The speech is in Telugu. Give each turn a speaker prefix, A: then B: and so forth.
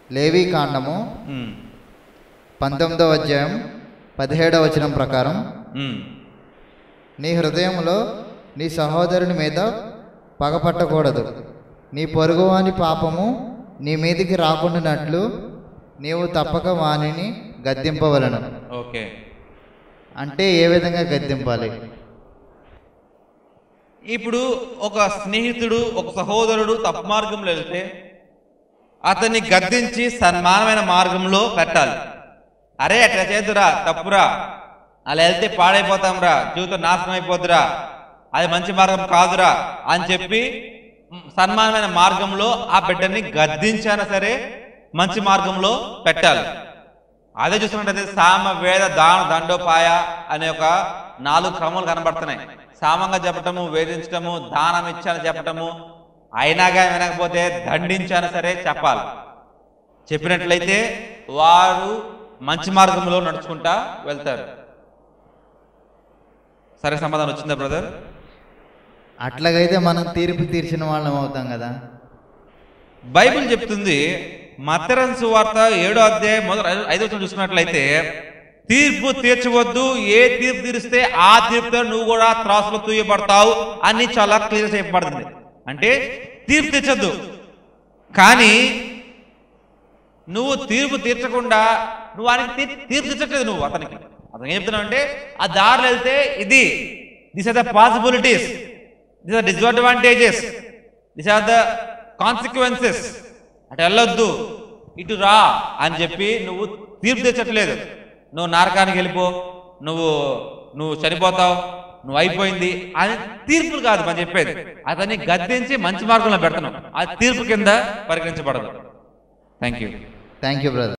A: లేవీ కాండము
B: ఉమ్,
A: పంతొమ్మిదవ అధ్యాయం పదిహేడవ వచనం ప్రకారం
B: ఉమ్.
A: నీ హృదయంలో నీ సహోదరుని మీద పగపట్టకూడదు నీ పొరుగువాని పాపము నీ మీదికి రాకుండానట్లు నీవు తప్పక వానిని గద్దింపవలను
B: ఓకే
A: అంటే ఏ విధంగా గద్దింపాలి
B: ఇప్పుడు ఒక స్నేహితుడు ఒక సహోదరుడు తప్పు మార్గంలో వెళ్తే అతన్ని గద్దించి సన్మానమైన మార్గంలో పెట్టాలి అరే అట్లా చేద్దురా తప్పురా అలా వెళ్తే పాడైపోతాంరా జీవితం నాశనం అయిపోద్దురా అది మంచి మార్గం కాదురా అని చెప్పి మ్, సన్మానమైన మార్గంలో ఆ బిడ్డని గద్దించానా సరే మంచి మార్గంలో పెట్టాలి అదే చూసుకున్నట్టయితే సామ వేద దాన దండోపాయ అనే ఒక నాలుగు క్రమాలు కనబడుతున్నాయి సామంగా చెప్పటము వేధించటము దానం ఇచ్చాను చెప్పటము అయినాగా వినకపోతే దండించాను సరే చెప్పాలి చెప్పినట్లయితే వారు మంచి మార్గంలో నడుచుకుంటా వెళ్తారు సరే సమాధానం వచ్చిందా బ్రదర్
A: అట్లాగైతే మనం తీర్పు తీర్చిన వాళ్ళం అవుతాం కదా
B: బైబిల్ చెప్తుంది మత్తరం సువార్త ఏడో అధ్యాయం మొదటి ఐదో- ఐదో వచనం చూసుకున్నట్లయితే తీర్పు తీర్చవద్దు ఏ తీర్పు తీరిస్తే ఆ తీర్పుతో నువ్వు కూడా త్రాసులో తూయబడతావు అని చాలా క్లియర్ చెప్పబడుతుంది అంటే తీర్పు తీర్చొద్దు కానీ నువ్వు తీర్పు తీర్చకుండా నువ్వు ఆయనకి తీర్- తీర్పు తీర్చట్లేదు నువ్వు అతనికి అతను ఏం చెప్తున్నావు అంటే ఆ దారిలో వెళ్తే ఇది this are the possibilities this are disadvantages this are the consequences అటు వెళ్ళొద్దు ఇటు రా అని చెప్పి నువ్వు తీర్పు తెచ్చట్లేదు నువ్వు నరకానికి వెళ్ళిపో నువ్వు నువ్వు చనిపోతావు నువ్వు అయిపోయింది అని తీర్పులు కాదు మనం చెప్పేది అతన్ని గద్దించి మంచి మార్గంలో పెడుతున్నావు ఆ తీర్పు కింద పరిగణించబడదు thank you
A: thank you brother